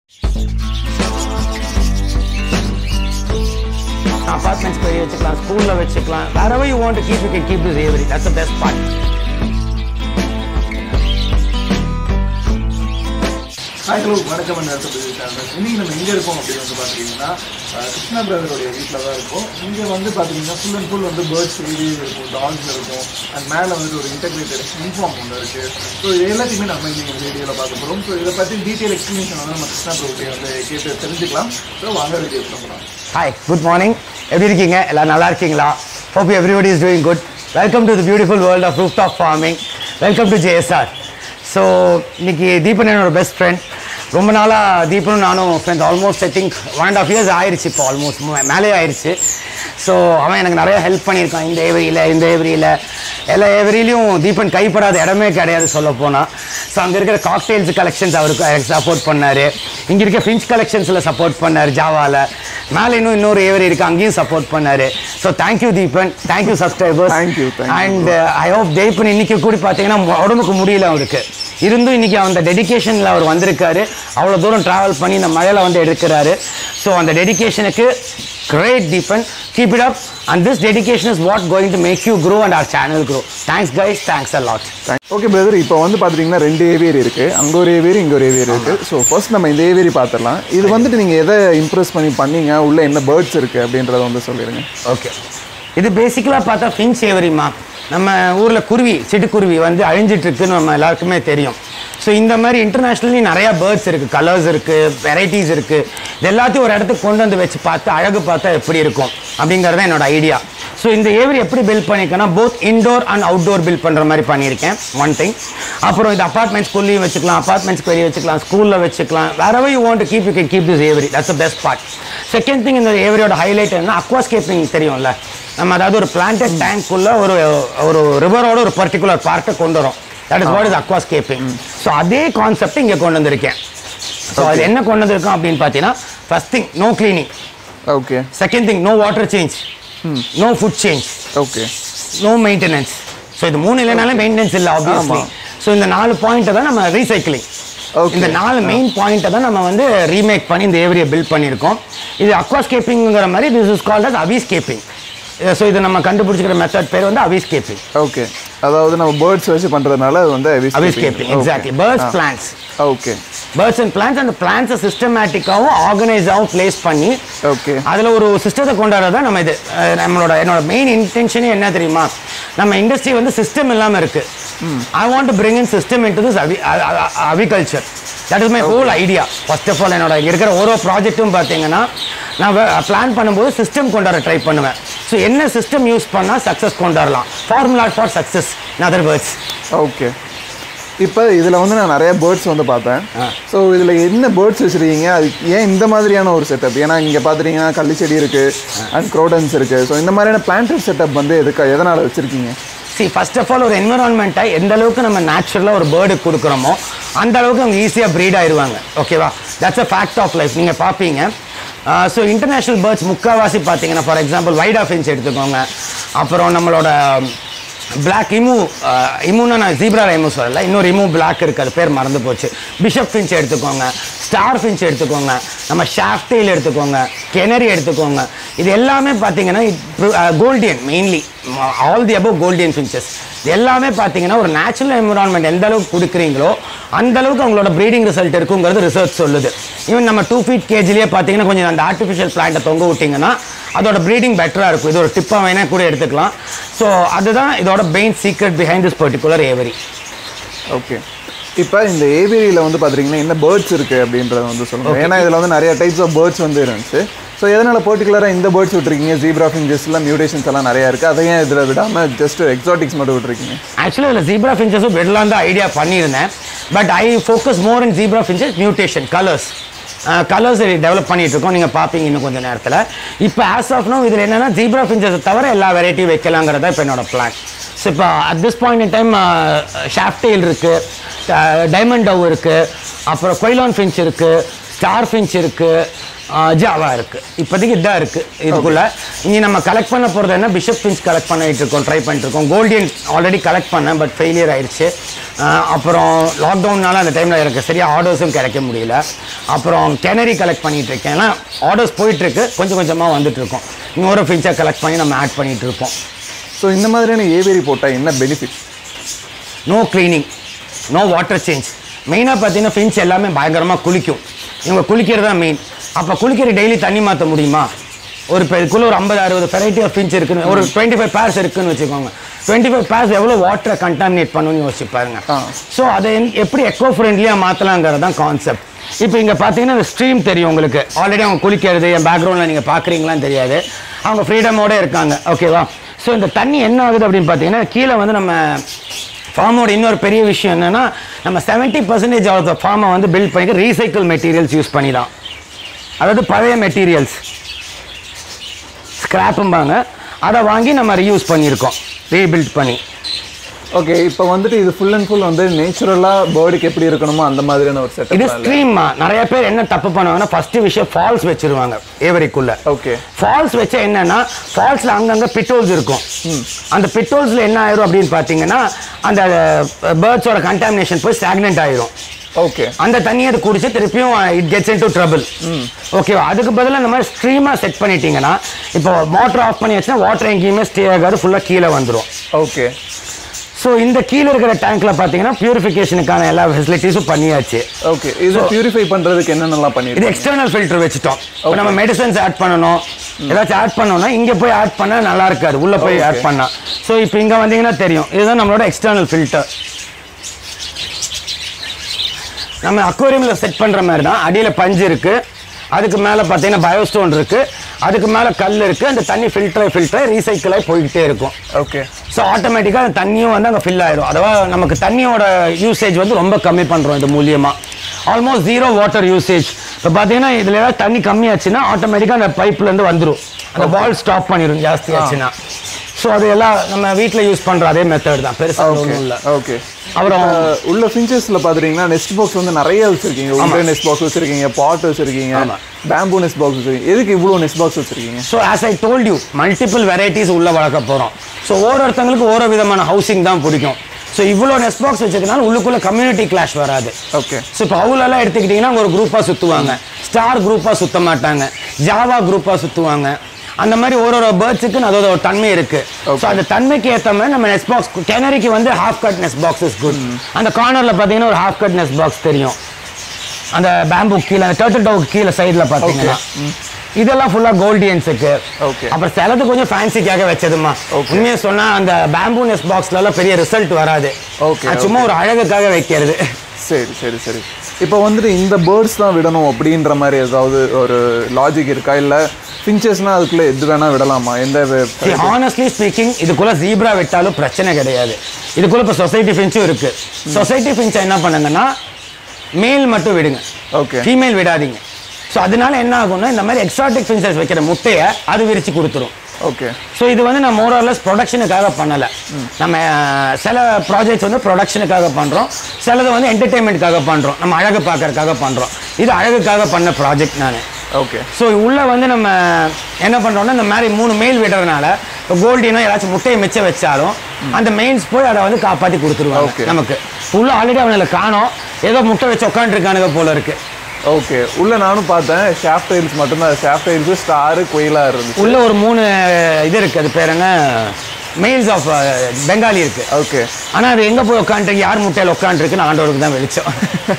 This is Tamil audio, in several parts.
அபார்ட்மெண்ட்ஸ் போய் வச்சுக்கலாம் ஸ்கூல்ல வச்சுக்கலாம் wherever you want to keep you can keep this every that's the best part hi hello வணக்கம் அந்த இடத்துல இன்னைக்கு நம்ம எங்கே இருக்கோம் அப்படின்னு வந்து பார்த்தீங்கன்னா அஹ், கிருஷ்ணா பிரதருடைய வீட்டில் தான் இருக்கோம் இங்கே வந்து பார்த்தீங்கன்னா ஃபுல் அண்ட் ஃபுல் வந்து பேர்ட்ஸ் இது இருக்கும் டாக்ஸ் இருக்கும் அண்ட் மேலே வந்துட்டு ஒரு இன்டெகிரேட்டட் இன்ஃபார்ம் ஒன்று இருக்குது ஸோ இது எல்லாத்தையுமே நம்ம இன்னைக்கு இந்த வீடியோவில் பார்க்க போகிறோம் ஸோ இதை பற்றி டீட்டெயில் எக்ஸ்ப்ளனேஷன் வந்து நம்ம கிருஷ்ணா பிரபுடைய வந்து கேட்டு தெரிஞ்சுக்கலாம் ஸோ வாங்க வீடியோ பண்ணலாம் ஹாய் குட் மார்னிங் எப்படி இருக்கீங்க எல்லாம் நல்லா இருக்கீங்களா hope everybody is doing good welcome to the beautiful world of roof top farming welcome to JSR so இன்னைக்கு தீபன் என்னோட பெஸ்ட் ஃப்ரெண்ட் ரொம்ப நாளாக தீபனும் நானும் friends almost I think one and half years ஆயிடுச்சு இப்போ ஆல்மோஸ்ட் மேலே ஆயிடுச்சு ஸோ அவன் எனக்கு நிறைய ஹெல்ப் பண்ணியிருக்கான் இந்த ஏவரியில் இந்த ஏவரியில் எல்லா ஏவரியிலையும் தீபன் கைப்படாத இடமே கிடையாது சொல்ல போனால் ஸோ அங்கே இருக்கிற காக்டெயில்ஸ் கலெக்ஷன்ஸ் அவருக்கு எனக்கு சப்போர்ட் பண்ணார் இங்கே இருக்க ஃபின்ச் கலெக்ஷன்ஸில் சப்போர்ட் பண்ணார் ஜாவாவில் மேலே இன்னும் இன்னொரு ஏவரி இருக்குது அங்கேயும் சப்போர்ட் பண்ணார் so thank you Deepan thank you subscribers Thank you, thank you. And I hope Deepan இன்னைக்கு கூட பார்த்தீங்கன்னா மு- உடம்புக்கு முடியல அவருக்கு இருந்தும் இன்னைக்கு அந்த டெடிகேஷனில் அவர் வந்திருக்காரு அவ்வளோ தூரம் ட்ராவல் பண்ணி இந்த மழையில் வந்து எடுக்கிறாரு ஸோ அந்த டெடிகேஷனுக்கு great Deepan keep it up and this dedication is what going to make you grow and our channel grow thanks guys thanks a lot okay brother இப்போ வந்து பார்த்துட்டிங்கன்னா ரெண்டு ஏவியர் இருக்குது அங்கே ஒரு ஏவியர் இங்கே ஒரு ஏவியர் இருக்குது ஸோ ஃபர்ஸ்ட் நம்ம இந்த ஏவியரி பார்த்துடலாம் இது வந்துட்டு நீங்கள் எதை இம்ப்ரெஸ் பண்ணி பண்ணீங்க உள்ள என்ன பேர்ட்ஸ் இருக்குது அப்படின்றத வந்து சொல்லிடுங்க ஓகே இது பேசிக்கலாக பார்த்தா ஃபின்ச் ஏவரிமா நம்ம ஊரில் குருவி சிட்டுக்குருவி வந்து அழிஞ்சிட்டு இருக்குன்னு நம்ம எல்லாருக்குமே தெரியும் ஸோ இந்த மாதிரி இன்டர்நேஷ்னலி நிறையா பேர்ட்ஸ் இருக்குது கலர்ஸ் இருக்குது வெரைட்டிஸ் இருக்குது இது எல்லாத்தையும் ஒரு இடத்துக்கு கொண்டு வந்து வச்சு பார்த்து அழகு பார்த்தா எப்படி இருக்கும் அப்படிங்கிறது தான் என்னோட ஐடியா ஸோ இந்த ஏவரி எப்படி பில்ட் பண்ணியிருக்கேன்னா both indoor and outdoor build பண்ணுற மாதிரி பண்ணியிருக்கேன் ஒன் திங் அப்புறம் இது அப்பார்ட்மெண்ட் ஸ்கூல்லையும் வச்சுக்கலாம் அப்பார்ட்மெண்ட்ஸ்க்கு வெளியே வச்சுக்கலாம் ஸ்கூலில் வச்சுக்கலாம் wherever you want to keep you can keep this aviary that's the best part second thing இந்த ஏவரியோட ஹைலைட் என்ன அக்வாஸ்கேப்பிங் தெரியும்ல நம்ம அதாவது ஒரு பிளான்டட் டேங்க்குள்ள ஒரு ஒரு ரிவரோட ஒரு பர்டிகுலர் பார்ட்டை கொண்டு வரோம் that is what is aquascaping so அதே கான்செப்ட் இங்கே கொண்டு வந்திருக்கேன் ஸோ அது என்ன கொண்டு வந்திருக்கோம் அப்படின்னு பார்த்தீங்கன்னா first thing no cleaning okay second thing no water change no food change okay no maintenance so இது மூணு இல்லைனாலே மெயின்டெனன்ஸ் இல்லை ஆப்வியஸ்லி ஸோ இந்த நாலு பாயிண்ட்டை தான் நம்ம ரீசைக்கிளிங் Okay. இந்த நாலு மெயின் பாயிண்ட்டை தான் நம்ம வந்து ரீமேக் பண்ணி இந்த ஏரியை பில்ட் பண்ணியிருக்கோம் இது அக்வாஸ்கேப்பிங்கிற மாதிரி this is called as aviscaping so இது நம்ம கண்டுபிடிச்சிக்கிற மெத்தட் பேர் வந்து அவிஸ்கேப்பிங் ஓகே அதாவது நம்ம பேர்ட்ஸ் வச்சு பண்ணுறதுனால அது வந்து aviscaping exactly birds plants okay birds and plants அந்த பிளான்ஸை சிஸ்டமேட்டிக்காகவும் ஆர்கனைஸாகவும் பிளேஸ் பண்ணி ஓகே அதில் ஒரு சிஸ்டத்தை கொண்டாடுறது தான் நம்ம இது அஹ் நம்மளோட என்னோட மெயின் இன்டென்ஷனே என்ன தெரியுமா நம்ம இண்டஸ்ட்ரி வந்து சிஸ்டம் இல்லாமல் இருக்கு I want to bring in system into this aviculture that is my whole idea first of all என்னோட இங்க இருக்கிற ஒரு ப்ராஜெக்ட்டும் பார்த்தீங்கன்னா நான் பிளான் பண்ணும்போது சிஸ்டம் கொண்டாட ட்ரை பண்ணுவேன் ஸோ என்ன சிஸ்டம் யூஸ் பண்ணால் சக்ஸஸ் கொண்டாடலாம் formula for success in other words okay இப்போ இதில் வந்து நான் நிறைய பேர்ட்ஸ் வந்து பார்த்தேன் ஆ. ஸோ இதில் என்ன பேர்ட்ஸ் வச்சுருக்கீங்க அது ஏன் இந்த மாதிரியான ஒரு செட்டப் ஏன்னா இங்கே பார்த்துட்டீங்கன்னா கள்ளி செடி இருக்குது அண்ட் க்ரோடன்ஸ் இருக்குது ஸோ இந்த மாதிரியான பிளான்டட் செட்டப் வந்து எதுக்கு எதனால் வச்சுருக்கீங்க சி ஃபர்ஸ்ட் ஆஃப் ஆல் ஒரு என்விரான்மெண்ட்டை எந்த அளவுக்கு நம்ம நேச்சுரலாக ஒரு பேர்டுக்கு கொடுக்குறோமோ அந்த அளவுக்கு அவங்க ஈஸியாக ப்ரீட் ஆயிடுவாங்க ஓகேவா that's a fact of life நீங்கள் பார்ப்பீங்க ஸோ இன்டர்நேஷ்னல் பேர்ட்ஸ் முக்கால்வாசி பார்த்தீங்கன்னா ஃபார் எக்ஸாம்பிள் வைட் ஆஃபின்ஸ் எடுத்துக்கோங்க அப்புறம் நம்மளோட பிளாக் இமு இமுன்னா நான் ஜீப்ரா இமு சொல்லல இன்னொரு இமு பிளாக் இருக்குது அது பேர் மறந்து போச்சு பிஷப் ஃபின்ச் எடுத்துக்கோங்க ஸ்டார் ஃபின்ச் எடுத்துக்கோங்க நம்ம ஷாஃப்டெயில் எடுத்துக்கோங்க கெனரி எடுத்துக்கோங்க இது எல்லாமே பார்த்தீங்கன்னா Gouldian mainly all the above Gouldian finches இது எல்லாமே பார்த்தீங்கன்னா ஒரு நேச்சுரல் என்விரான்மெண்ட் எந்த அளவுக்கு கொடுக்குறீங்களோ அந்த அளவுக்கு அவங்களோட ப்ரீடிங் ரிசல்ட் இருக்குங்கிறது ரிசர்ச் சொல்லுது ஈவன் நம்ம டூ ஃபீட் கேஜிலேயே பார்த்தீங்கன்னா கொஞ்சம் அந்த ஆர்டிஃபிஷியல் பிளான்ட்டை தொங்க விட்டிங்கன்னா அதோட ப்ரீடிங் பெட்டராக இருக்கும் இது ஒரு டிப்பாக வேணா கூட எடுத்துக்கலாம் ஸோ அதுதான் இதோட pain secret behind this particular aviary okay இப்போ இந்த ஏவிரியில் வந்து பார்த்துட்டிங்கன்னா என்ன பேர்ட்ஸ் இருக்குது அப்படின்றத வந்து சொல்லுங்கள் ஏன்னா இதில் வந்து நிறைய டைப்ஸ் ஆஃப் பேர்ட்ஸ் வந்து இருந்துச்சு ஸோ எதனால் பர்டிகுலராக இந்த பேர்ட்ஸ் விட்டுருக்கீங்க ஜீப்ரா ஃபிஞ்சஸ்லாம் மியூட்டேஷன்ஸ் எல்லாம் நிறையா இருக்குது அதை ஏன் இதில் விடாமல் ஜஸ்ட் எக்ஸாட்டிக்ஸ் மட்டும் விட்டுருக்கீங்க ஆக்சுவலாக இதில் ஜீப்ரா ஃபின்ச்சஸும் விடலாம் தான் ஐடியா பண்ணியிருந்தேன் but I focus more in zebra finches mutation colours colours develop பண்ணிட்டு இருக்கோம் நீங்கள் பார்ப்பீங்க இன்னும் கொஞ்சம் நேரத்தில் இப்போ ஆஸ் ஆஃப் நோ இதில் என்னென்னா ஜீப்ரா ஃபின்ச்சஸை தவிர எல்லா வெரைட்டியும் வைக்கலாங்கிறதா இப்போ என்னோட பிளான் ஸோ இப்போ at this point in time shaft tail இருக்குது டைமண்ட் டவ் இருக்குது அப்புறம் கொய்லான் ஃபின்ச் இருக்குது ஸ்டார் ஃபின்ச் இருக்குது ஜாவா இருக்கு இப்போதைக்கு இதான் இருக்கு இதுக்குள்ள இனி நம்ம கலெக்ட் பண்ண போகிறது என்ன பிஷப் ஃபின்ச் கலெக்ட் பண்ணிட்டு இருக்கோம் ட்ரை பண்ணிட்டு இருக்கோம் கோல்டியன் ஆல்ரெடி கலெக்ட் பண்ணேன் பட் ஃபெயிலியர் ஆயிடுச்சு ஆஹ் அப்புறம் லாக்டவுன்னால அந்த டைமில் எனக்கு சரியாக ஆர்டர்ஸும் கிடைக்க முடியல அப்புறம் கெனரி கலெக்ட் பண்ணிட்டு இருக்கேன் ஏன்னா ஆர்டர்ஸ் போயிட்டு இருக்கு கொஞ்சம் கொஞ்சமாக வந்துட்டு இருக்கோம் இன்னொரு ஃபின்ச்சை கலெக்ட் பண்ணி நம்ம ஆட் பண்ணிட்டு இருக்கோம் ஸோ இந்த மாதிரியான ஏவேரி போட்டால் என்ன benefit no cleaning no water change மெயினாக பார்த்தீங்கன்னா ஃபின்ச் எல்லாமே பயங்கரமாக குளிக்கும் இவங்க குளிக்கிறது தான் மெயின் அப்போ குளிக்கிற டெய்லி தண்ணி மாற்ற முடியுமா ஒரு இப்போ இதுக்குள்ள ஒரு ஐம்பது அறுபது வெரைட்டி ஆஃப் ஃபின்ச் இருக்குன்னு ஒரு டுவெண்ட்டி ஃபைவ் பேர்ஸ் இருக்குன்னு வச்சுக்கோங்க டுவெண்ட்டி ஃபைவ் பேர்ஸ் எவ்வளோ வாட்டரை கண்டாமினேட் பண்ணணும்னு யோசிச்சு பாருங்க ஆ. ஸோ அதை என்- எப்படி எக்கோ ஃப்ரெண்ட்லியாக மாற்றலாங்கிறது தான் கான்செப்ட் இப்போ இங்கே பார்த்தீங்கன்னா இந்த ஸ்ட்ரீம் தெரியும் உங்களுக்கு ஆல்ரெடி அவங்க குளிக்கிறது என் பேக்ரவுண்டில் நீங்கள் பார்க்குறீங்களான்னு தெரியாது அவங்க ஃப்ரீடமோட இருக்காங்க ஓகேவா ஸோ இந்த தண்ணி என்ன ஆகுது அப்படின்னு பார்த்தீங்கன்னா கீழே வந்து நம்ம ஃபார்மோட இன்னொரு பெரிய விஷயம் என்னன்னா நம்ம செவன்ட்டி பர்சன்டேஜ் ஆஃப் த ஃபார்மை வந்து பில்ட் பண்ணிக்க ரீசைக்கிள் மெட்டீரியல்ஸ் யூஸ் பண்ணிடலாம் அதாவது பழைய மெட்டீரியல்ஸ் ஸ்கிராப்பும்பாங்க அதை வாங்கி நம்ம ரீயூஸ் பண்ணியிருக்கோம் ரீபில்ட் பண்ணி ஓகே இப்போ வந்துட்டு இது ஃபுல் அண்ட் ஃபுல் வந்து நேச்சுரலாக பேர்டுக்கு எப்படி இருக்கணுமோ அந்த மாதிரியான ஒரு இது செட்டப் ஸ்ட்ரீம்மா நிறைய பேர் என்ன தப்பு பண்ணுவாங்கன்னா ஃபர்ஸ்ட் விஷயம் ஃபால்ஸ் வச்சிருவாங்க ஏவரிக்குள்ள ஓகே ஃபால்ஸ் வச்சா என்னன்னா ஃபால்ஸ்ல அங்கங்க பிட்டோல்ஸ் இருக்கும் அந்த பிட்டோல்ஸ்ல என்ன ஆயிரும் அப்படின்னு பார்த்தீங்கன்னா அந்த பேர்ட்ஸோட கண்டாமினேஷன் போய் ஸ்டாக்னென்ட் ஆயிரும் ஓகே அந்த தண்ணியை அது குடிச்சு திருப்பியும் it gets into trouble ஓகேவா அதுக்கு பதிலாக இந்த மாதிரி ஸ்ட்ரீமாக செட் பண்ணிட்டீங்கன்னா இப்போ மோட்டர் ஆஃப் பண்ணி வச்சுன்னா வாட்டர் எங்கேயுமே ஸ்டே ஆகாது ஃபுல்லாக கீழே வந்துடும் ஓகே ஸோ இந்த கீழே இருக்கிற டேங்க்ல பார்த்தீங்கன்னா பியூரிஃபிகேஷனுக்கான எல்லா ஃபெசிலிட்டிஸும் பண்ணியாச்சு ஓகே இது பியூரிஃபை பண்ணுறதுக்கு என்னென்னலாம் பண்ணிருக்கோம் இது எக்ஸ்டர்னல் ஃபில்டர் வச்சுட்டோம் இப்போ நம்ம மெடிசன்ஸ் ஆட் பண்ணணும் ஏதாச்சும் ஆட் பண்ணோம்னா இங்கே போய் ஆட் பண்ண நல்லா இருக்காது உள்ளே போய் ஆட் பண்ணா ஸோ இப்போ இங்கே வந்தீங்கன்னா தெரியும் இதுதான் நம்மளோட எக்ஸ்டர்னல் ஃபில்டர் நம்ம அக்வேரியமில் செட் பண்ணுற மாதிரி தான் அடியில் பஞ்சு இருக்கு அதுக்கு மேலே பார்த்தீங்கன்னா பயோஸ்டோன் இருக்கு அதுக்கு மேலே கல் இருக்கு அந்த தண்ணி ஃபில்டர் ஃபில்டர் ரீசைக்கிள் ஆகி போய்கிட்டே இருக்கும் ஓகே ஸோ ஆட்டோமேட்டிக்காக அந்த தண்ணியும் வந்து அங்கே ஃபில் ஆயிடும் அதாவது நமக்கு தண்ணியோட யூசேஜ் வந்து ரொம்ப கம்மி பண்ணுறோம் இது மூலியமாக ஆல்மோஸ்ட் ஜீரோ வாட்டர் யூசேஜ் இப்போ பார்த்தீங்கன்னா இதில் ஏதாவது தண்ணி கம்மியாச்சுன்னா ஆட்டோமேட்டிக்காக அந்த பைப்லேருந்து வந்துடும் அந்த பால் ஸ்டாப் பண்ணிடும் ஜாஸ்தி ஆச்சுன்னா ஸோ அது எல்லாம் நம்ம வீட்டில் யூஸ் பண்ணுற அதே மெத்தட் தான் பெருசாக ஓகே ஒன்றும் இல்லை ஓகே அப்புறம் உள்ள ஃபின்ச்சஸ்ல பாத்துட்டீங்கன்னா நெஸ்ட் பாக்ஸ் வந்து நிறைய வச்சிருக்கீங்க உள்ள நெஸ்ட் பாக்ஸ் வச்சிருக்கீங்க பாட் வச்சிருக்கீங்க ஆமா. பேம்பு நெஸ்ட் பாக்ஸ் வச்சிருக்கீங்க எதுக்கு இவ்வளவு நெஸ்ட் பாக்ஸ் வச்சிருக்கீங்க so as I told you multiple varieties உள்ள வளர்க்க போகிறோம் ஸோ ஒவ்வொருத்தங்களுக்கு ஒவ்வொரு விதமான ஹவுசிங் தான் பிடிக்கும் ஸோ இவ்வளோ நெஸ்ட் பாக்ஸ் வச்சதுனால உள்ளுக்குள்ள கம்யூனிட்டி கிளாஷ் வராது ஓகே ஸோ இப்போ அவுலெல்லாம் எடுத்துக்கிட்டிங்கன்னா ஒரு குரூப்பாக சுற்றுவாங்க ஸ்டார் குரூப்பாக சுத்த மாட்டாங்க ஜாவா குரூப்பாக சுற்றுவாங்க அந்த மாதிரி ஒரு ஒரு பேர்ட்ஸுக்கு அதோட ஒரு தன்மை இருக்கு ஸோ அந்த தன்மைக்கு ஏற்ற மாதிரி நம்ம நெஸ்ட் பாக்ஸ் கெனரிக்கு வந்து half cut nest box is good அந்த கார்னரில் பார்த்தீங்கன்னா ஒரு ஹாஃப் கட் நெஸ்ட் பாக்ஸ் தெரியும் அந்த பேம்பு கீழே அந்த டர்ட்டில் டவுக்கு கீழே சைடில் பார்த்தீங்கன்னா இதெல்லாம் ஃபுல்லாக கோல்டியன்ஸுக்கு Okay. அப்புறம் சிலது கொஞ்சம் ஃபேன்சிக்காக வச்சதுமா உண்மையை சொன்னால் அந்த பேம்பு நெஸ்ட் பாக்ஸ்லலாம் பெரிய ரிசல்ட் வராது Okay, அது சும்மா ஒரு அழகுக்காக வைக்கிறது சரி சரி சரி இப்போ வந்துட்டு இந்த பேர்ட்ஸ் தான் விடணும் அப்படின்ற மாதிரி ஏதாவது ஒரு லாஜிக் இருக்கா இல்ல ஃபின்ச்சஸ்னா அதுக்குள்ள எது வேணா விடலாமா எந்த வே- ஹானஸ்ட்லி ஸ்பீக்கிங் இதுக்குள்ள ஜீப்ரா விட்டாலும் பிரச்சனை கிடையாது இதுக்குள்ள இப்போ சொசைட்டி ஃபின்ச்சும் இருக்கு சொசைட்டி ஃபின்ச்சை என்ன பண்ணுங்கன்னா மேல் மட்டும் விடுங்க ஓகே ஃபீமேல் விடாதீங்க ஸோ அதனால என்ன ஆகும்னா இந்த மாதிரி எக்ஸாட்டிக் ஃபின்ச்சஸ் வைக்கிற முட்டையை அது விரிச்சு கொடுத்துரும் ஓகே ஸோ இது வந்து நம்ம மோரலஸ் ப்ரொடக்ஷனுக்காக பண்ணலை நம்ம அஹ், சில ப்ராஜெக்ட்ஸ் வந்து ப்ரொடக்ஷனுக்காக பண்ணுறோம் சிலது வந்து என்டர்டெயின்மெண்ட்டுக்காக பண்ணுறோம் நம்ம அழகு பார்க்கறதுக்காக பண்ணுறோம் இது அழகுக்காக பண்ண ப்ராஜெக்ட் நான் ஓகே ஸோ உள்ள வந்து நம்ம என்ன பண்றோம்னா இந்த மாதிரி மூணு மெயில் விடுறதுனால இப்போ கோல்டினோ ஏதாச்சும் முட்டையை மிச்சம் வச்சாலும் அந்த மெயின்ஸ் போய் அதை வந்து காப்பாற்றி Okay. கொடுத்துருவாங்க நமக்கு உள்ள ஆல்ரெடி அவனை காணோம் ஏதோ முட்டை வச்சு உட்காந்துருக்கானுங்க போல இருக்கு ஓகே உள்ள நானும் பார்த்தேன் ஷாஃப்ட் டைல்ஸ் மட்டும்தான் ஷாஃப்ட் டைல்ஸ் ஸ்டார் குயிலா இருந்துச்சு உள்ள ஒரு மூணு இது இருக்கு அது பேர் என்ன மெயில்ஸ் ஆஃப் பெங்காலி இருக்கு ஓகே ஆனா அது எங்க போய் உட்காந்துருக்கு யார் முட்டையில் உட்காந்துருக்குன்னு ஆண்டவருக்கு தான் வெளிச்சம்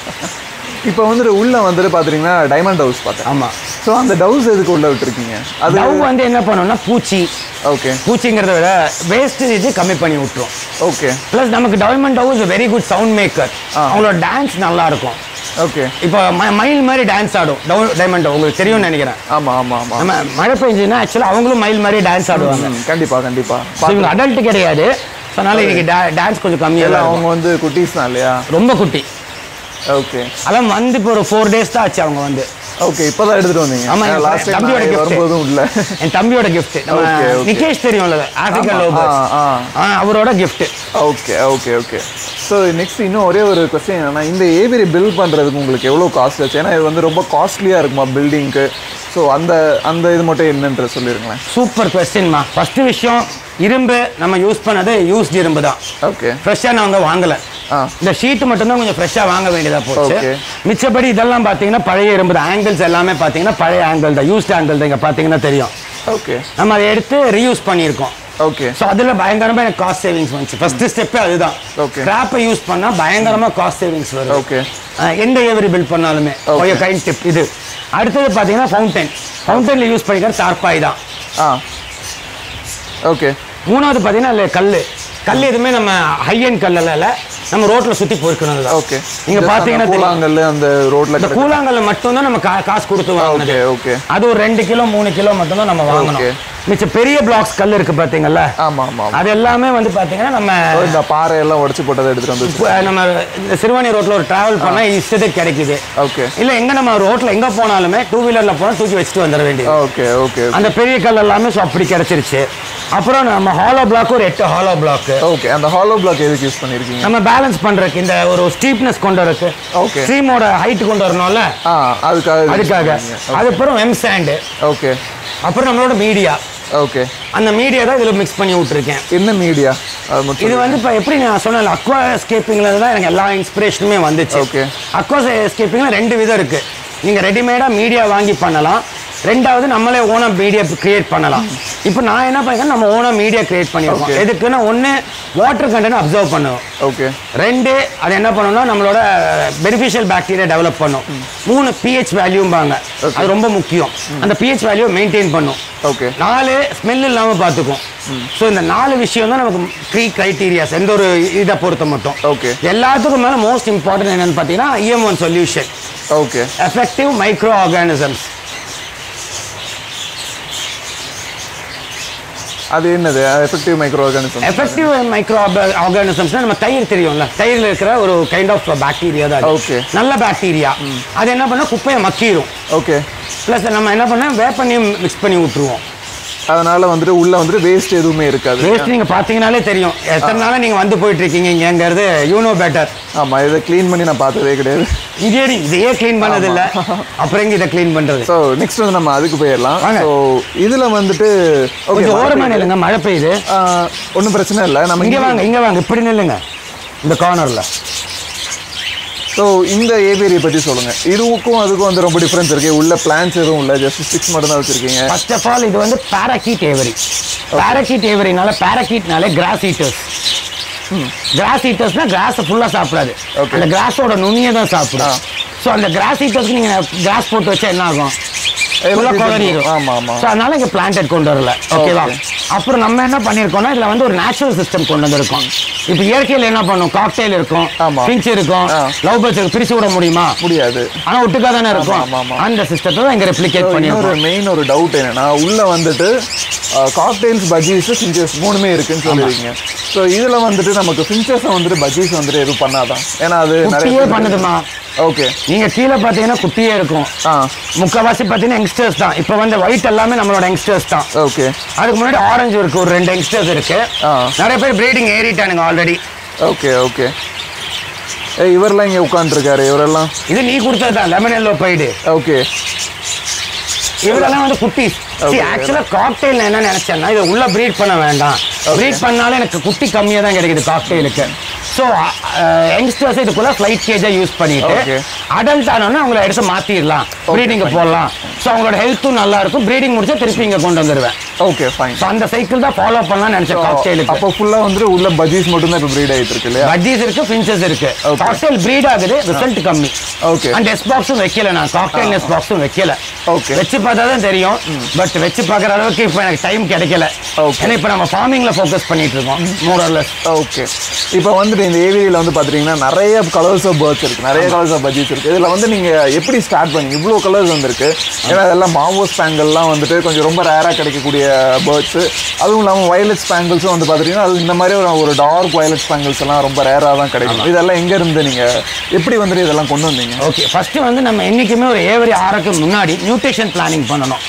இப்போ வந்துட்டு உள்ள வந்துட்டு பாத்தீங்கன்னா டைமண்ட் ஹவுஸ் பார்த்தேன் ஆமா ஸோ அந்த டவுஸ் எதுக்கு உள்ள விட்டுருக்கீங்க அது டவ் வந்து என்ன பண்ணோம்னா பூச்சி ஓகே பூச்சிங்கிறத விட வேஸ்டேஜ் கம்மி பண்ணி விட்டுரும் ஓகே ப்ளஸ் நமக்கு டவுன்மெண்ட் house very good sound maker ஆ. அவங்களோட டான்ஸ் நல்லா இருக்கும் ஓகே இப்போ ம- மயில் மாதிரி டான்ஸ் ஆடும் டவுன் டைமண்ட் உங்களுக்கு தெரியும்னு நினைக்கிறேன் ஆமா ஆமா ஆமா நம்ம மழை பெஞ்சுன்னா ஆக்சுவலாக அவங்களும் மயில் மாதிரி டான்ஸ் ஆடுவாங்க ம், கண்டிப்பா கண்டிப்பா ஸோ இவங்க அடல்ட் கிடையாது ஸோ அதனால இன்னைக்கு டான்ஸ் கொஞ்சம் கம்மியாக எல்லாம் தான் அவங்க வந்து குட்டீஸ் தான் இல்லையா ரொம்ப குட்டி ஓகே அதெல்லாம் வந்து இப்போ ஒரு ஃபோர் டேஸ் தான் ஆச்சு அவங்க வந்து ஓகே இப்பதான் எடுத்துட்டு வந்தீங்க ஆமா, என் லாஸ்ட் டைம் தம்பியோட gift. வரும்போதும் இல்ல என் தம்பியோட gift நம்ம Okay, okay. நிகேஷ் தெரியும்ல ஆப்பிரிக்கன் ஆமா, லவ் ஆ, ஆ. அவரோட gift okay okay okay so next இன்னும் ஒரே ஒரு கொஸ்டின் என்னன்னா இந்த ஏவிரி பில்ட் பண்றதுக்கு உங்களுக்கு எவ்வளோ காஸ்ட் ஆச்சு ஏன்னா இது வந்து ரொம்ப காஸ்ட்லியா இருக்குமா பில்டிங்க்கு ஸோ அந்த அந்த இது மட்டும் என்னன்ற சொல்லிருங்களேன் சூப்பர் கொஸ்டின்மா ஃபர்ஸ்ட் விஷயம் இரும்பு நம்ம யூஸ் பண்ணது யூஸ்ட் இரும்பு தான் ஓகே ஃப்ரெஷ்ஷாக நாங்கள் வாங்கலை ஆ இந்த ஷீட் மட்டும்தான் கொஞ்சம் ஃப்ரெஷ்ஷாக வாங்க வேண்டியதாக போச்சு Okay. மிச்சப்படி இதெல்லாம் பார்த்தீங்கன்னா பழைய இரும்பு தான் ஆங்கிள்ஸ் எல்லாமே பார்த்தீங்கன்னா பழைய ஆங்கிள் தான் யூஸ்ட் ஆங்கிள் தான் இங்கே பார்த்தீங்கன்னா தெரியும் ஓகே நம்ம அதை எடுத்து ரீயூஸ் பண்ணியிருக்கோம் ஓகே ஸோ அதில் பயங்கரமாக எனக்கு காஸ்ட் சேவிங்ஸ் வந்துச்சு ஃபர்ஸ்ட் ஸ்டெப்பே அதுதான் Okay. ஸ்கிராப்பை யூஸ் பண்ணால் பயங்கரமாக காஸ்ட் சேவிங்ஸ் வரும் ஓகே அஹ் எந்த ஏவரி பில்ட் பண்ணாலுமே Okay. கைண்ட் டிப் இது அடுத்தது பார்த்தீங்கன்னா ஃபவுண்டன் ஃபவுண்டனில் யூஸ் பண்ணிக்கிற சார்பாய் தான் ஆ ஓகே மூணாவது பார்த்தீங்கன்னா அதில் கல் கல் எதுவுமே நம்ம ஹை அண்ட் கல்லில் இல்லை நம்ம ரோட்டில் சுற்றி போயிருக்கணும் தான் ஓகே நீங்க பாத்தீங்கன்னா தெரியும். கூழாங்கல்ல அந்த ரோட்ல இந்த கூழாங்கல்ல மட்டும்தான் நம்ம கா- காசு கொடுத்து வாங்கினது ஓகே ஓகே அது ஒரு ரெண்டு கிலோ மூணு கிலோ மட்டும்தான் நம்ம வாங்கணும் Okay. மிச்ச பெரிய பிளாக்ஸ் கல் இருக்கு பாத்தீங்கல்ல ஆமா ஆமா ஆமா. அது எல்லாமே வந்து பாத்தீங்கன்னா நம்ம ஓ, இந்த பாறை எல்லாம் உடைச்சு போட்டதை எடுத்துட்டு வந்து இப்ப நம்ம இந்த சிறுவாணி ரோட்ல ஒரு டிராவல் பண்ணா இஷ்டத்துக்கு கிடைக்குது ஓகே இல்ல எங்க நம்ம ரோட்ல எங்க போனாலுமே டூ வீலர்ல போனா தூக்கி வச்சுட்டு வந்துட வேண்டியது ஓகே ஓகே அந்த பெரிய கல் எல்லாமே ஸோ அப்படி கிடைச்சிருச்சு அப்புறம் நம்ம ஹாலோ பிளாக் ஒரு எட்டு ஹாலோ பிளாக் ஓகே அந்த ஹாலோ பிளாக் எதுக்கு யூஸ் பண்ணிருக்கீங்க நம்ம பேலன்ஸ் பண்றதுக்கு இந்த ஒரு ஸ்டீப்னஸ் கொண்டு வரக்கு Okay. ஸ்ட்ரீமோட ஹைட் கொண்டு வரணும்ல ஆ அதுக்காக use அதுக்காக பண்ணிருக்கீங்க. அதுக்கப்புறம் எம் சாண்டு ஓகே அப்புறம் நம்மளோட மீடியா ஓகே அந்த மீடியா தான் இதில் மிக்ஸ் பண்ணி விட்டுருக்கேன் என்ன மீடியா அது மட்டும் இது வந்து இப்போ எப்படி நான் சொன்னேன் அக்வா ஸ்கேப்பிங்ல தான் எனக்கு எல்லா இன்ஸ்பிரேஷனுமே வந்துச்சு Okay. அக்வா ஸ்கேப்பிங்ல ரெண்டு விதம் இருக்கு நீங்க ரெடிமேடா மீடியா வாங்கி பண்ணலாம் ரெண்டாவது நம்மளே ஓனா மீடியா கிரியேட் பண்ணலாம் இப்போ நான் என்ன பண்ணிருக்கேன் நம்ம ஓனா மீடியா கிரியேட் பண்ணிருக்கோம் Okay. எதுக்குன்னா ஒன்று வாட்டர் கண்டென்ட் அப்சர்வ் பண்ணுவோம் ஓகே ரெண்டு அது என்ன பண்ணணும்னா நம்மளோட பெனிஃபிஷியல் பாக்டீரியா டெவலப் பண்ணும் மூணு பிஹெச் வேல்யூம்பாங்க அது ரொம்ப முக்கியம் அந்த பிஹெச் வேல்யூ மெயின்டைன் பண்ணும் ஓகே நாலு ஸ்மெல் இல்லாமல் பார்த்துக்கும் ஸோ இந்த நாலு விஷயம் தான் நமக்கு ப்ரீ கிரைட்டீரியாஸ் எந்த ஒரு இதை பொறுத்த மட்டும் Okay. எல்லாத்துக்கும் மேலே மோஸ்ட் இம்பார்ட்டன்ட் என்னன்னு பார்த்தீங்கன்னா EM one solution okay effective microorganisms அது என்னது effective microorganism effective micro ஆர்கானிசம்ஸ்னா நம்ம தயிர் தெரியும்ல தயிரில் இருக்கிற ஒரு கைண்ட் ஆஃப் பாக்டீரியா தான் அது. Okay. நல்ல பாக்டீரியா அது என்ன பண்ணா குப்பையை மக்கிரும் ஓகே ப்ளஸ் நம்ம என்ன பண்ண வேப்பனையும் மிக்ஸ் பண்ணி விட்டுருவோம் அதனால வந்துட்டு உள்ள வந்துட்டு வேஸ்ட் எதுவுமே இருக்காது வேஸ்ட் நீங்க பாத்தீங்கனாலே தெரியும் எத்தனை நாளா நீங்க வந்து போயிட்டு இருக்கீங்க இங்கங்கிறது யூ நோ பெட்டர் ஆமா இதை க்ளீன் பண்ணி நான் பார்த்ததே கிடையாது இன்ஜினியரிங் இதையே க்ளீன் பண்ணது இல்ல அப்புறம் எங்க இதை க்ளீன் பண்றது ஸோ நெக்ஸ்ட் வந்து நம்ம அதுக்கு போயிடலாம் வாங்க. ஸோ இதுல வந்துட்டு ஓகே கொஞ்சம் ஓரமா நில்லுங்க மழை பெய்யுது ஒன்றும் பிரச்சனை இல்லை நம்ம இங்க வாங்க இங்க வாங்க இப்படி நில்லுங்க இந்த கார்னர்ல ஸோ இந்த ஏவியரியை பத்தி சொல்லுங்க இதுவுக்கும் அதுக்கும் வந்து ரொம்ப டிஃபரன்ஸ் இருக்கு உள்ள பிளான்ஸ் எதுவும் இல்லை ஜஸ்ட் ஸ்டிக்ஸ் மட்டும் தான் வச்சிருக்கீங்க ஃபர்ஸ்ட் ஆஃப் ஆல் இது வந்து பாராக்கீட் ஏவரி பாராக்கீட் ஏவரினால பாராக்கீட்னாலே கிராஸ் ஈட்டர்ஸ் கிராஸ் ஈட்டர்ஸ்னா கிராஸை ஃபுல்லாக சாப்பிடாது Okay. அந்த கிராஸோட நுனியை தான் சாப்பிடும் ஆ. ஸோ அந்த கிராஸ் ஈட்டர்ஸ்க்கு நீங்கள் கிராஸ் போட்டு வச்சா என்ன ஆகும் ஃபுல்லாக எப்படி குதறிடும் ஆமா ஆமா ஸோ அதனால இங்கே பிளான்டட் கொண்டு வரல ஓகேவா Okay. அப்புறம் நம்ம என்ன பண்ணியிருக்கோம்னா இதில் வந்து ஒரு நேச்சுரல் சிஸ்டம் கொண்டு வந்திருக்கோம் இப்போ இயற்கையில் என்ன பண்ணும் காக்டெயில் இருக்கும் ஆமா. பிஞ்ச் இருக்கும் ஆ. லவ் பேர்ட்ஸ் இருக்கும் பிரிச்சு விட முடியுமா முடியாது ஆனா ஒட்டுக்கா தானே இருக்கும் ஆமா, ஆமா. அந்த சிஸ்டத்தை தான் இங்க ரெப்ளிகேட் So, இன்னொரு பண்ணியிருக்கோம் மெயின் ஒரு டவுட் என்னன்னா உள்ள வந்துட்டு காக்டெயில்ஸ் பஜ்ஜீஸ் ஃபின்ச்சஸ் மூணுமே இருக்குன்னு சொல்லுவீங்க ஸோ இதுல வந்துட்டு நமக்கு ஃபின்ச்சஸ் வந்துட்டு பஜ்ஜீஸ் வந்துட்டு எதுவும் பண்ணாதான் ஏன்னா அது குட்டியே பண்ணுதுமா ஓகே நீங்க கீழே பாத்தீங்கன்னா குட்டியே இருக்கும் ஆ முக்கால்வாசி பாத்தீங்கன்னா யங்ஸ்டர்ஸ் தான் இப்போ வந்து ஒயிட் எல்லாமே நம்மளோட யங்ஸ்டர்ஸ் தான் ஓகே அதுக்கு முன்னாடி ஆரஞ்சு இருக்கு ஒரு ரெண்டு யங்ஸ்டர்ஸ் இருக்கு ஆ. நிறைய பேர் ப்ரீடிங் ஏறிட்டானுங்க ஆல்ரெடி ஓகே ஓகே ஏ இவரெல்லாம் இங்கே உட்காந்துருக்காரு இவரெல்லாம் இது நீ கொடுத்தது தான் லெமன் எல்லோ பைடு ஓகே இவரெல்லாம் வந்து குட்டீஸ் Okay. ஆக்சுவலா காக்டெயில் என்ன நினைச்சேன்னா இதை உள்ள ப்ரீட் பண்ண வேண்டாம் ப்ரீட் பண்ணாலும் எனக்கு குட்டி கம்மியா தான் கிடைக்குது காக்டெயிலுக்கு ஸோ யங்ஸ்டர்ஸ் இதுக்குள்ள ஃப்ளைட் கேஜா யூஸ் பண்ணிட்டு Okay. அடல்ட் ஆனோன்னா அவங்கள எடுத்து மாத்திடலாம் ப்ரீடிங்க போடலாம் ஸோ அவங்களோட ஹெல்த்தும் நல்லா இருக்கும் ப்ரீடிங் முடிச்சா திருப்பி இங்க கொண்டு வந்துருவேன் ஓகே ஃபைன் ஸோ அந்த சைக்கிள் தான் ஃபாலோ பண்ணலாம்னு நினைச்சேன் காக்டெயிலுக்கு அப்போ ஃபுல்லாக வந்துட்டு உள்ள பஜ்ஜீஸ் மட்டும் தான் இப்போ ப்ரீட் ஆகிட்டு இருக்கு இல்லையா பஜ்ஜீஸ் இருக்கு பிஞ்சஸ் இருக்கு Okay. காக்டெயில் ப்ரீட் ஆகுது ரிசல்ட் கம்மி ஓகே அண்ட் எஸ் பாக்ஸும் வைக்கல நான் காக்டெயில் எஸ் பாக்ஸும் வைக்கல Okay. வச்சு பார்த்தா தான் தெரியும் பட் வச்சு பார்க்குற அளவுக்கு இப்போ எனக்கு டைம் கிடைக்கல Okay. ஏன்னா இப்போ நம்ம ஃபார்மிங்ல ஃபோக்கஸ் பண்ணிட்டு இருக்கோம் மோரல்லஸ் ஓகே இப்போ வந்துட்டு இந்த ஏவியில் வந்து பார்த்துட்டீங்கன்னா நிறைய கலர்ஸ் ஆஃப் பேர்ட்ஸ் இருக்கு நிறைய கலர்ஸ் ஆஃப் பஜ்ஜீஸ் இருக்கு இதில் வந்து நீங்கள் எப்படி ஸ்டார்ட் பண்ணீங்க இவ்வளோ கலர்ஸ் வந்திருக்கு ஏன்னா அதெல்லாம் மாவோ ஸ்பேங்கல்லாம் வந்துட்டு கொஞ்சம் ரொம்ப ரேராக கிடைக்கக்கூடிய பேர்ட்ஸ் அதுவும் இல்லாமல் வயலட் ஸ்பேங்கிள்ஸும் வந்து பார்த்துட்டீங்கன்னா அது இந்த மாதிரி ஒரு ஒரு டார்க் வயலட் ஸ்பேங்கிள்ஸ் எல்லாம் ரொம்ப ரேராக தான் கிடைக்கும் இதெல்லாம் எங்கே இருந்து நீங்கள் எப்படி வந்துட்டு இதெல்லாம் கொண்டு வந்தீங்க ஓகே ஃபர்ஸ்ட் வந்து நம்ம என்னைக்குமே ஒரு ஏவரி ஆறுக்கு முன்னாடி நியூட்ரிஷன் பிளானிங் பண்ணணும்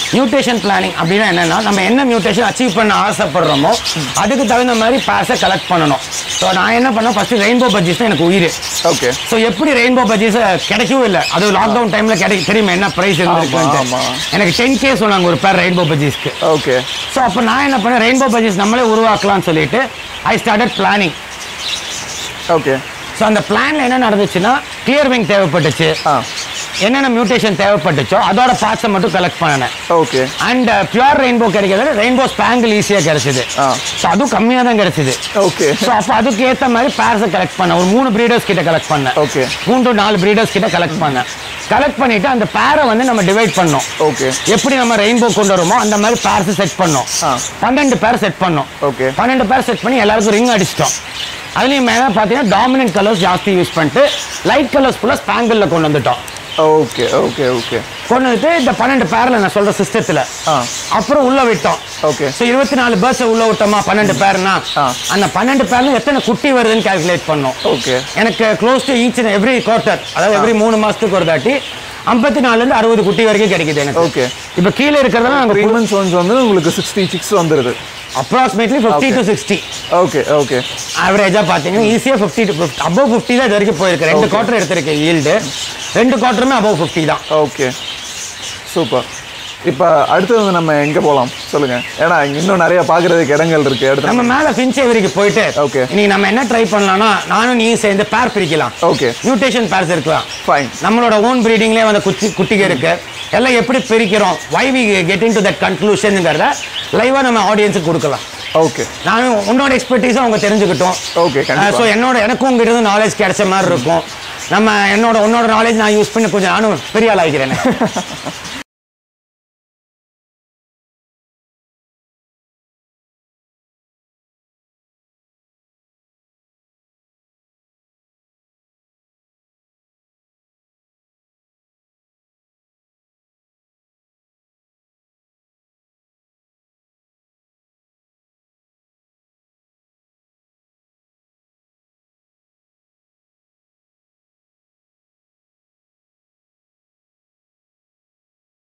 மியூட்டேஷன் பிளானிங் அப்படின்னா என்னன்னா நம்ம என்ன மியூட்டேஷன் அச்சீவ் பண்ண ஆசைப்படுறோமோ அதுக்கு தகுந்த மாதிரி பேர்ஸை கலெக்ட் பண்ணணும் ஸோ நான் என்ன பண்ணேன் ஃபர்ஸ்ட் ரெயின்போ பஜ்ஜிஸ் தான் எனக்கு உயிர் ஓகே ஸோ எப்படி ரெயின்போ பஜ்ஜிஸ் கிடைக்கவே இல்லை அது லாக்டவுன் டைம்ல கிடைக்க தெரியுமா என்ன ப்ரைஸ் ஆமா. இருந்திருக்கு எனக்கு டென் கே சொன்னாங்க ஒரு பேர் ரெயின்போ பஜ்ஜிஸ்க்கு ஓகே ஸோ அப்போ நான் என்ன பண்ணேன் ரெயின்போ பஜ்ஜிஸ் நம்மளே உருவாக்கலாம்னு சொல்லிட்டு I started planning okay so அந்த பிளான்ல என்ன நடந்துச்சுன்னா கிளியர் விங் தேவைப்பட்டுச்சு ஆ என்னென்ன மியூட்டேஷன் தேவைப்பட்டுச்சோ அதோட பார்ட்ஸை மட்டும் கலெக்ட் பண்ணினேன் ஓகே அண்ட் பியூர் ரெயின்போ கிடைக்கிறது ரெயின்போ ஸ்பேங்கிள் ஈஸியாக கிடைச்சிது ஆ. ஸோ அதுவும் கம்மியாக தான் கிடைச்சிது ஓகே ஸோ அப்போ அதுக்கு ஏற்ற மாதிரி பேர்ஸை கலெக்ட் பண்ணேன் ஒரு மூணு ப்ரீடர்ஸ் கிட்ட கலெக்ட் பண்ணேன் Okay. மூணு to நாலு ப்ரீடர்ஸ் கிட்ட கலெக்ட் பண்ணேன் கலெக்ட் பண்ணிட்டு அந்த பேரை வந்து நம்ம டிவைட் பண்ணோம் ஓகே எப்படி நம்ம ரெயின்போ கொண்டு வரோமோ அந்த மாதிரி பேர்ஸ் செட் பண்ணோம் ஆ. பன்னெண்டு பேர் செட் பண்ணோம் Okay. பன்னெண்டு பேர் செட் பண்ணி எல்லாருக்கும் ரிங் அடிச்சிட்டோம் அதுலேயும் மேலே பார்த்தீங்கன்னா டாமினன்ட் கலர்ஸ் ஜாஸ்தி யூஸ் பண்ணிட்டு லைட் கலர்ஸ் ஃபுல்லாக ஸ்பேங்கிளில் கொண்டு வந்துட்டோம் ஓகே ஓகே ஓகே கொண்டு வந்துட்டு இந்த பன்னெண்டு பேரில் நான் சொல்கிற சிஸ்டத்தில் ஆ அப்புறம் உள்ள விட்டோம் ஓகே ஸோ இருபத்தி நாலு பேர்ஸை உள்ள விட்டோமா பன்னெண்டு பேர்னா ஆ. அந்த பன்னெண்டு பேர்ல எத்தனை குட்டி வருதுன்னு கால்குலேட் பண்ணோம் ஓகே எனக்கு close to each every quarter அதாவது எவ்ரி மூணு மாசத்துக்கு ஒரு தாட்டி ஐம்பத்தி நாலுலேருந்து அறுபது குட்டி வரைக்கும் கிடைக்குது எனக்கு Okay. இப்போ கீழே இருக்கிறதெல்லாம் த்ரீ நாங்கள் மந்த்ஸ் ஒன்ஸ் வந்து உங்களுக்கு சிக்ஸ்டி சிக்ஸ் வந்துடுது approximately fifty to sixty okay okay ஆவரேஜாக பார்த்தீங்கன்னா ஈஸியாக fifty to fifty above fifty தான் இது வரைக்கும் போயிருக்கு ரெண்டு Okay. குவார்ட்டர் எடுத்திருக்கேன் ஈல்டு ரெண்டு குவார்ட்டருமே அபவ் ஃபிஃப்டி தான் ஓகே சூப்பர் இப்போ அடுத்து வந்து நம்ம எங்கே போகலாம் சொல்லுங்க ஏன்னா இங்க இன்னும் நிறைய பார்க்கறதுக்கு இடங்கள் இருக்கு அடுத்து நம்ம மேலே ஃபின்ச்சேவரிக்கு போயிட்டு Okay. இன்னைக்கு நம்ம என்ன ட்ரை பண்ணலாம்னா நானும் நீயும் சேர்ந்து பேர் பிரிக்கலாம் ஓகே மியூட்டேஷன் பேர்ஸ் இருக்கலாம் ஃபைன் நம்மளோட ஓன் ப்ரீடிங்லேயே வந்து குட்டி குட்டிங்க இருக்கு எல்லாம் எப்படி பிரிக்கிறோம் why we getting to that கன்க்ளூஷனுங்கிறத லைவாக நம்ம ஆடியன்ஸுக்கு கொடுக்கலாம் ஓகே நானும் உன்னோட எக்ஸ்பர்டீஸும் அவங்க தெரிஞ்சுக்கிட்டோம் Okay, கண்டிப்பா. ஸோ என்னோட எனக்கும் உங்ககிட்ட இருந்து நாலேஜ் கிடைச்ச மாதிரி இருக்கும் நம்ம என்னோட உன்னோட நாலேஜ் நான் யூஸ் பண்ணி கொஞ்சம் நானும் பெரிய ஆள் ஆகிக்கிறேன்